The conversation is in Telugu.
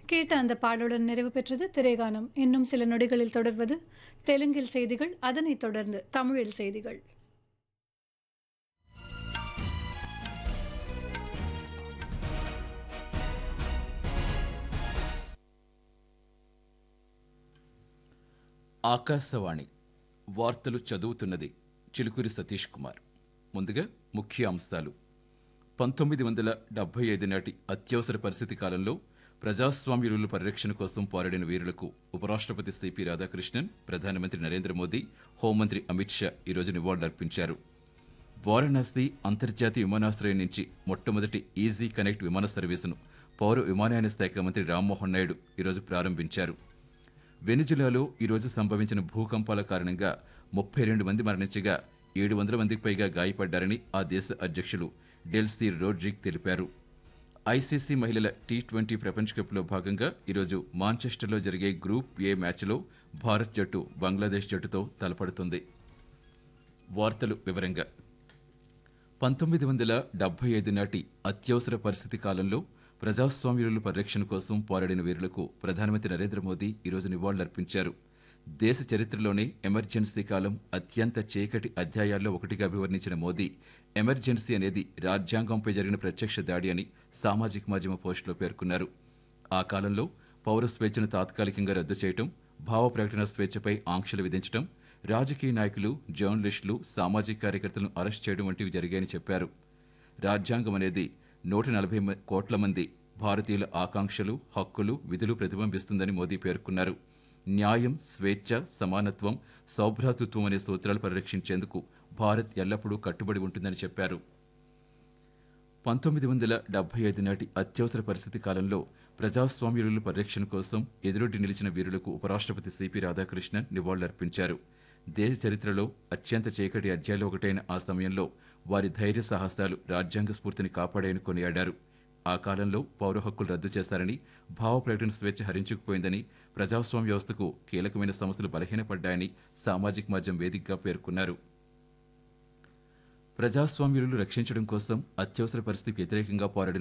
கேட்ட அந்த பாடலுடன் நிறைவு பெற்றது திரைகானம் இன்னும் சில நொடிகளில் தொடர்வது தெலுங்கில் செய்திகள் அதனைத் தொடர்ந்து தமிழில் செய்திகள் ఆకాశవాణి వార్తలు చదువుతున్నది చిలుకూరి సతీష్ కుమార్ ముందుగా ముఖ్య అంశాలు పంతొమ్మిది వందల డెబ్బై ఐదు నాటి అత్యవసర పరిస్థితి కాలంలో ప్రజాస్వామ్య విలువల పరిరక్షణ కోసం పోరాడిన వీరులకు ఉపరాష్ట్రపతి సిపి రాధాకృష్ణన్ ప్రధానమంత్రి నరేంద్ర మోదీ హోంమంత్రి అమిత్ షా ఈరోజు నివాళులర్పించారు వారణాసి అంతర్జాతీయ విమానాశ్రయం నుంచి మొట్టమొదటి ఈజీ కనెక్ట్ విమాన సర్వీసును పౌర విమానయాన శాఖ మంత్రి రామ్మోహన్ నాయుడు ఈరోజు ప్రారంభించారు వెనిజులాలో ఈరోజు సంభవించిన భూకంపాల కారణంగా ముప్పై రెండు మంది మరణించగా ఏడు వందల మందికి పైగా గాయపడ్డారని ఆ దేశ అధ్యక్షులు డెల్సీ రోడ్రిక్ తెలిపారు ఐసీసీ మహిళల టీ ట్వంటీ ప్రపంచ కప్లో భాగంగా ఈరోజు మాంచెస్టర్లో జరిగే గ్రూప్ ఏ మ్యాచ్లో భారత్ జట్టు బంగ్లాదేశ్ జట్టుతో తలపడుతుంది వార్తలు వివరంగా పంతొమ్మిది వందల డెబ్బై ఐదు నాటి అత్యవసర పరిస్థితి కాలంలో ప్రజాస్వామ్యుల పరిరక్షణ కోసం పోరాడిన వీరులకు ప్రధానమంత్రి నరేంద్ర మోదీ ఈరోజు నివాళులర్పించారు దేశ చరిత్రలోనే ఎమర్జెన్సీ కాలం అత్యంత చీకటి అధ్యాయాల్లో ఒకటిగా అభివర్ణించిన మోదీ ఎమర్జెన్సీ అనేది రాజ్యాంగంపై జరిగిన ప్రత్యక్ష దాడి అని సామాజిక మాధ్యమ పోస్టులో పేర్కొన్నారు ఆ కాలంలో పౌర స్వేచ్ఛను తాత్కాలికంగా రద్దు చేయటం భావ ప్రకటన స్వేచ్ఛపై ఆంక్షలు విధించడం రాజకీయ నాయకులు జర్నలిస్టులు సామాజిక కార్యకర్తలను అరెస్ట్ చేయడం వంటివి జరిగాయని చెప్పారు రాజ్యాంగం అనేది నూట నలభై మ- కోట్ల మంది భారతీయుల ఆకాంక్షలు హక్కులు విధులు ప్రతిబింబిస్తుందని మోదీ పేర్కొన్నారు న్యాయం స్వేచ్ఛ సమానత్వం సౌభ్రాతృత్వం అనే సూత్రాలు పరిరక్షించేందుకు భారత్ ఎల్లప్పుడూ కట్టుబడి ఉంటుందని చెప్పారు పంతొమ్మిది వందల డెబ్బై ఐదు నాటి అత్యవసర పరిస్థితి కాలంలో ప్రజాస్వామ్య విలువల పరిరక్షణ కోసం ఎదురొడ్డి నిలిచిన వీరులకు ఉపరాష్ట్రపతి సిపి రాధాకృష్ణన్ నివాళులర్పించారు దేశ చరిత్రలో అత్యంత చీకటి అధ్యాయంలో ఒకటైన ఆ సమయంలో వారి ధైర్య సాహసాలు రాజ్యాంగ స్ఫూర్తిని కాపాడాయని కొనియాడారు ఆ కాలంలో పౌర హక్కులు రద్దు చేశారని భావ ప్రకటన స్వేచ్ఛ హరించుకుపోయిందని ప్రజాస్వామ్య వ్యవస్థకు కీలకమైన సంస్థలు బలహీనపడ్డాయని సామాజిక మాధ్యమం వేదికగా పేర్కొన్నారు ప్రజాస్వామ్యులను రక్షించడం కోసం అత్యవసర పరిస్థితికి వ్యతిరేకంగా పోరాడిన